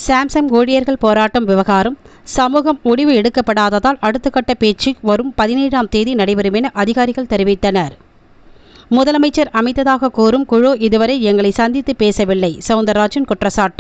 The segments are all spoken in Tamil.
சாம்சங் ஊழியர்கள் போராட்டம் விவகாரம் சமூகம் முடிவு எடுக்கப்படாததால் அடுத்த கட்ட பேச்சு வரும் பதினேழாம் தேதி நடைபெறும் என அதிகாரிகள் தெரிவித்தனர் முதலமைச்சர் அமைத்ததாக கூறும் குழு இதுவரை எங்களை சந்தித்து பேசவில்லை சவுந்தரராஜன் குற்றச்சாட்டு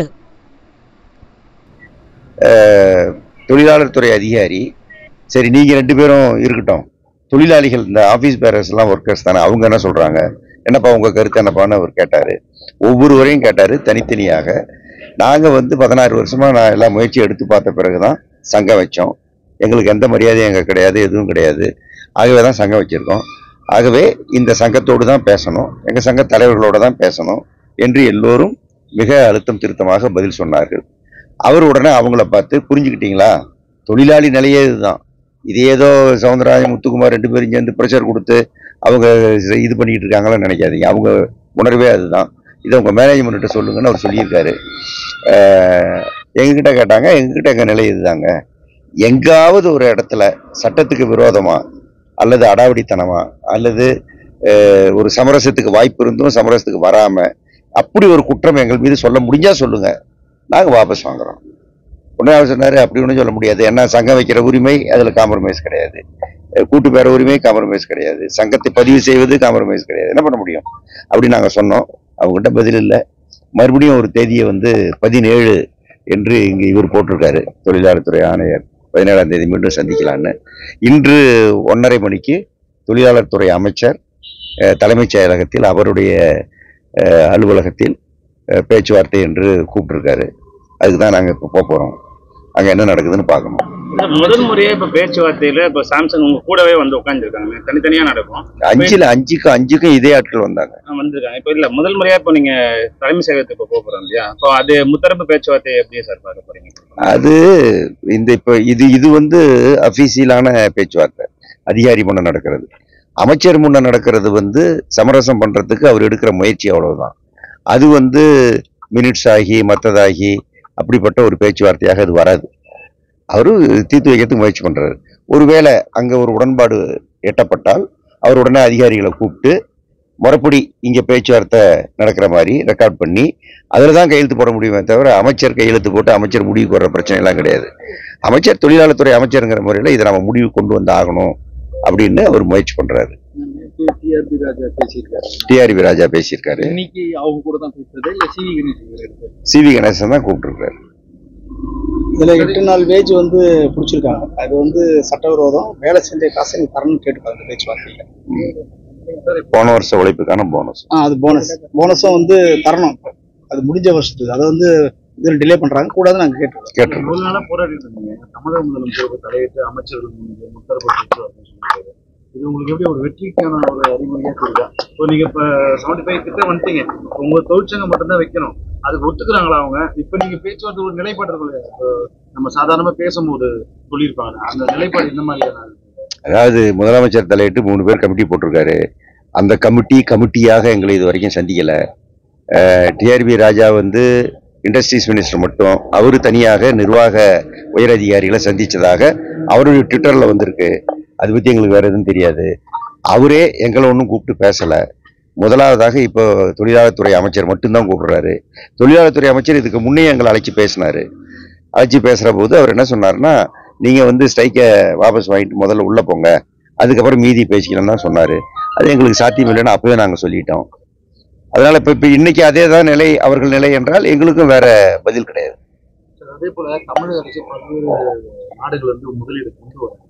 அஹ், தொழிலாளர் துறை அதிகாரி சரி நீங்க ரெண்டு பேரும் இருக்கட்டும் தொழிலாளிகள் இந்த ஆபீஸ் பேரர்ஸ் எல்லாம் ஒர்க்கர்ஸ் தானே அவங்க என்ன சொல்றாங்க என்னப்பா உங்க கருத்து என்னப்பான்னு அவர் கேட்டாரு ஒவ்வொருவரையும் கேட்டாரு தனித்தனியாக நாங்க வந்து பதினாறு வருஷமா நான் எல்லா முயற்சி எடுத்து பார்த்த பிறகுதான் சங்கம் வச்சோம் எங்களுக்கு எந்த மரியாதையும் எங்க கிடையாது எதுவும் கிடையாது ஆகவே தான் சங்கம் வச்சிருக்கோம் ஆகவே இந்த சங்கத்தோடு தான் பேசணும் எங்க சங்க தலைவர்களோட தான் பேசணும் என்று எல்லோரும் மிக அழுத்தம் திருத்தமாக பதில் சொன்னார்கள் அவர் உடனே அவங்கள பார்த்து புரிஞ்சுக்கிட்டீங்களா தொழிலாளி நிலையே இதுதான் இது ஏதோ சவுந்தரராஜன் முத்துக்குமார் ரெண்டு பேரும் சேர்ந்து ப்ரெஷர் கொடுத்து அவங்க இது பண்ணிட்டு இருக்காங்களான்னு நினைக்காதீங்க அவங்க உணர்வே அதுதான் இதை உங்க மேனேஜ்மெண்ட்ட சொல்லுங்கன்னு அவர் சொல்லியிருக்காரு அஹ், எங்ககிட்ட கேட்டாங்க எங்ககிட்ட எங்க நிலை இதுதாங்க எங்காவது ஒரு இடத்துல சட்டத்துக்கு விரோதமா அல்லது அடாவடித்தனமா அல்லது அஹ், ஒரு சமரசத்துக்கு வாய்ப்பு இருந்தும் சமரசத்துக்கு வராம அப்படி ஒரு குற்றம் எங்கள் மீது சொல்ல முடிஞ்சா சொல்லுங்க நாங்க வாபஸ் வாங்குறோம் உடனே அவர் சொன்னாரு அப்படி ஒன்றும் சொல்ல முடியாது ஏன்னா சங்கம் வைக்கிற உரிமை அதுல காம்ப்ரமைஸ் கிடையாது அஹ் கூட்டு பேர உரிமை காம்ப்ரமைஸ் கிடையாது சங்கத்தை பதிவு செய்வது காம்ப்ரமைஸ் கிடையாது என்ன பண்ண முடியும் அப்படி நாங்க சொன்னோம் அவங்ககிட்ட பதில் இல்லை மறுபடியும் ஒரு தேதியை வந்து பதினேழு என்று இங்கு இவர் போட்டிருக்காரு தொழிலாளர் துறை ஆணையர் பதினேழாம் தேதி மீண்டும் சந்திக்கலான்னு இன்று ஒன்றரை மணிக்கு தொழிலாளர் துறை அமைச்சர் அஹ், தலைமைச் செயலகத்தில் அவருடைய அஹ், அலுவலகத்தில் அஹ், பேச்சுவார்த்தை என்று கூப்பிட்டிருக்காரு அதுக்கு தான் நாங்கள் இப்போ போக போகிறோம் அங்கே என்ன நடக்குதுன்னு பார்க்கணும் இல்ல, முதல் முறையா இப்ப பேச்சுவார்த்தையில இப்ப சாம்சங் உங்க கூடவே வந்து உட்காந்துருக்காங்க தனித்தனியா நடக்கும் அஞ்சுல அஞ்சுக்கும் அஞ்சுக்கும் இதே ஆட்கள் வந்தாங்க ஆ, வந்திருக்காங்க இப்ப இல்ல முதல் முறையா இப்ப நீங்க தலைமை செயலகத்துக்கு இப்ப போக போறோம் இல்லையா இப்போ அது முத்தரப்பு பேச்சுவார்த்தை எப்படி சார் பார்க்க போறீங்க அது இந்த இப்போ இது இது வந்து அஃபீஷியலான பேச்சுவார்த்தை அதிகாரி முன்ன நடக்கிறது அமைச்சர் முன்ன நடக்கிறது வந்து சமரசம் பண்றதுக்கு அவர் எடுக்கிற முயற்சி அவ்வளவுதான் அது வந்து மினிட்ஸ் ஆகி மற்றதாகி அப்படிப்பட்ட ஒரு பேச்சுவார்த்தையாக அது வராது அவரு தீர்த்து வைக்கிறதுக்கு முயற்சி பண்றாரு ஒருவேளை அங்க ஒரு உடன்பாடு எட்டப்பட்டால் அவர் உடனே அதிகாரிகளை கூப்பிட்டு முறைப்படி இங்க பேச்சுவார்த்தை நடக்கிற மாதிரி ரெக்கார்ட் பண்ணி அதுல தான் கையெழுத்து போட முடியுமே தவிர அமைச்சர் கையெழுத்து போட்டு அமைச்சர் முடிவுக்கு வர்ற பிரச்சனை எல்லாம் கிடையாது அமைச்சர் தொழிலாளர் துறை அமைச்சருங்கிற முறையில இதை நம்ம முடிவு கொண்டு வந்து ஆகணும் அப்படின்னு அவர் முயற்சி பண்றாரு டிஆர்பி ராஜா பேசியிருக்காரு டிஆர்பி ராஜா பேசியிருக்காரு இன்னைக்கு அவங்க கூட தான் பேசுறது இல்ல C V Ganesan C V Ganesan தான் கூப்பிட்டுருக்காரு இதுல எட்டு நாள் வேஜ் வந்து பிடிச்சிருக்காங்க அது வந்து சட்டவிரோதம் வேலை செஞ்ச காசை நீங்க தரணும்னு கேட்டுருக்காங்க இந்த பேச்சுவார்த்தையில போன வருஷ உழைப்புக்கான போனஸ் ஆ அது போனஸ் போனஸும் வந்து தரணும் இப்ப. அது முடிஞ்ச வருஷத்துக்கு அதை வந்து இதில் டிலே பண்றாங்க கூடாது நாங்க கேட்டிருக்கோம் கேட்டிருக்கோம் ஒரு நாளா போராடிட்டு இருந்தீங்க தமிழக முதலமைச்சருக்கு தலையிட்டு அமைச்சர்கள் முன்பு முத்தரப்பு பேச்சுவார்த்தை சொல்லியிருக்காரு இது உங்களுக்கு எப்படி ஒரு வெற்றிக்கான ஒரு அறிகுறியா தெரியுதா இப்போ நீங்க இப்ப செவன்டி ஃபைவ் கிட்ட வந்துட்டீங்க இப்ப உங்க தொழிற்சங்கம் மட்டும்தான் வைக்கணும் அதுக்கு ஒத்துக்குறாங்களா அவங்க இப்ப நீங்க பேச்சுவார்த்தை ஒரு நிலைப்பாடு இருக்கும் இல்லையா? இப்போ நம்ம சாதாரணமா பேசும்போது சொல்லியிருப்பாங்க அந்த நிலைப்பாடு என்ன மாதிரியான அதாவது முதலமைச்சர் தலையிட்டு மூணு பேர் கமிட்டி போட்டிருக்காரு அந்த கமிட்டி கமிட்டியாக எங்களை இது வரைக்கும் சந்திக்கல டிஆர்பி ராஜா வந்து இண்டஸ்ட்ரீஸ் மினிஸ்டர் மட்டும் அவர் தனியாக நிர்வாக உயர் அதிகாரிகளை சந்திச்சதாக அவருடைய ட்விட்டர்ல வந்திருக்கு அது பத்தி எங்களுக்கு வேற எதுவும் தெரியாது அவரே எங்களை ஒன்றும் கூப்பிட்டு பேசல முதலாவதாக இப்போ தொழிலாளர் துறை அமைச்சர் மட்டும்தான் கூப்பிடுறாரு தொழிலாளர் துறை அமைச்சர் இதுக்கு முன்னே எங்களை அழைச்சி பேசினாரு அழைச்சி பேசுற போது அவர் என்ன சொன்னாருன்னா நீங்க வந்து ஸ்ட்ரைக்கை வாபஸ் வாங்கிட்டு முதல்ல உள்ள போங்க அதுக்கப்புறம் மீதி பேசிக்கலாம் தான் சொன்னாரு அது எங்களுக்கு சாத்தியம் இல்லைன்னு அப்பவே நாங்க சொல்லிட்டோம் அதனால இப்ப இப்ப இன்னைக்கு அதே தான் நிலை அவர்கள் நிலை என்றால் எங்களுக்கும் வேற பதில் கிடையாது அதே போல தமிழக அரசு பல்வேறு நாடுகள் வந்து முதலீடு கொண்டு வரும்